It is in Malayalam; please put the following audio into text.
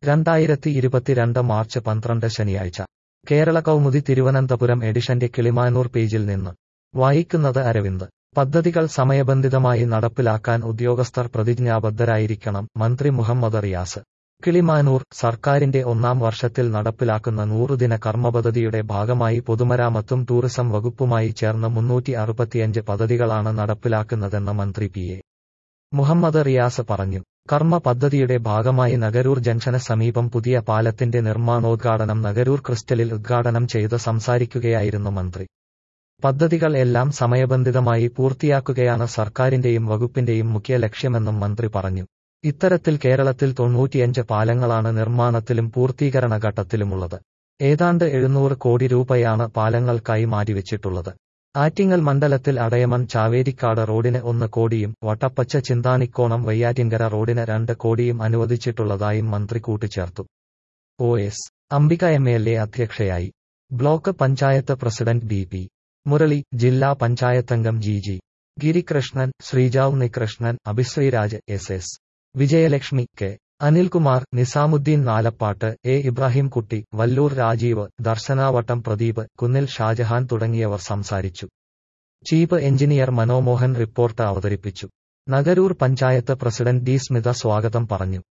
രണ്ടായിരത്തി ഇരുപത്തിരണ്ട് മാർച്ച് പന്ത്രണ്ട് ശനിയാഴ്ച കേരള കൗമുദി തിരുവനന്തപുരം എഡിഷന്റെ കിളിമാനൂർ പേജിൽ നിന്ന് വായിക്കുന്നത് അരവിന്ദ് പദ്ധതികൾ സമയബന്ധിതമായി നടപ്പിലാക്കാൻ ഉദ്യോഗസ്ഥർ പ്രതിജ്ഞാബദ്ധരായിരിക്കണം മന്ത്രി മുഹമ്മദ് റിയാസ് കിളിമാനൂർ സർക്കാരിന്റെ ഒന്നാം വർഷത്തിൽ നടപ്പിലാക്കുന്ന നൂറുദിന കർമ്മപദ്ധതിയുടെ ഭാഗമായി പൊതുമരാമത്തും ടൂറിസം വകുപ്പുമായി ചേർന്ന് മുന്നൂറ്റി അറുപത്തിയഞ്ച് പദ്ധതികളാണ് നടപ്പിലാക്കുന്നതെന്ന് മന്ത്രി പി എ മുഹമ്മദ് റിയാസ് പറഞ്ഞു കർമ്മ പദ്ധതിയുടെ ഭാഗമായി നഗരൂർ ജംഗ്ഷന് സമീപം പുതിയ പാലത്തിന്റെ നിർമ്മാണോദ്ഘാടനം നഗരൂർ ക്രിസ്റ്റലിൽ ഉദ്ഘാടനം ചെയ്ത് സംസാരിക്കുകയായിരുന്നു മന്ത്രി പദ്ധതികൾ എല്ലാം സമയബന്ധിതമായി പൂർത്തിയാക്കുകയാണ് സർക്കാരിന്റെയും വകുപ്പിന്റെയും മുഖ്യ ലക്ഷ്യമെന്നും മന്ത്രി പറഞ്ഞു ഇത്തരത്തിൽ കേരളത്തിൽ തൊണ്ണൂറ്റിയഞ്ച് പാലങ്ങളാണ് നിർമ്മാണത്തിലും പൂർത്തീകരണ ഘട്ടത്തിലുമുള്ളത് ഏതാണ്ട് എഴുന്നൂറ് കോടി രൂപയാണ് പാലങ്ങൾക്കായി മാറ്റിവെച്ചിട്ടുള്ളത് ആറ്റിങ്ങൽ മണ്ഡലത്തിൽ അടയമൺ ചാവേരിക്കാട് റോഡിന് ഒന്ന് കോടിയും വട്ടപ്പച്ച ചിന്താണിക്കോണം വയ്യാറ്റിങ്കര റോഡിന് രണ്ട് കോടിയും അനുവദിച്ചിട്ടുള്ളതായും മന്ത്രി കൂട്ടിച്ചേർത്തു O S Ambika M L A അധ്യക്ഷയായി block panchayat president B P Murali ജില്ലാ പഞ്ചായത്തംഗം ജി ജി ഗിരികൃഷ്ണൻ ശ്രീജാവ് നികൃഷ്ണൻ Abhisreeraj S S Vijayalakshmi K Anilkumar Nizamuddin Nalappad A Ibrahimkutty Valloor Rajeev Darsanavattam Pradeep Kunnil Shajahan തുടങ്ങിയവർ സംസാരിച്ചു ചീഫ് എഞ്ചിനീയർ മനോമോഹൻ റിപ്പോർട്ട് അവതരിപ്പിച്ചു നഗരൂർ പഞ്ചായത്ത് പ്രസിഡന്റ് ഡി സ്മിത സ്വാഗതം പറഞ്ഞു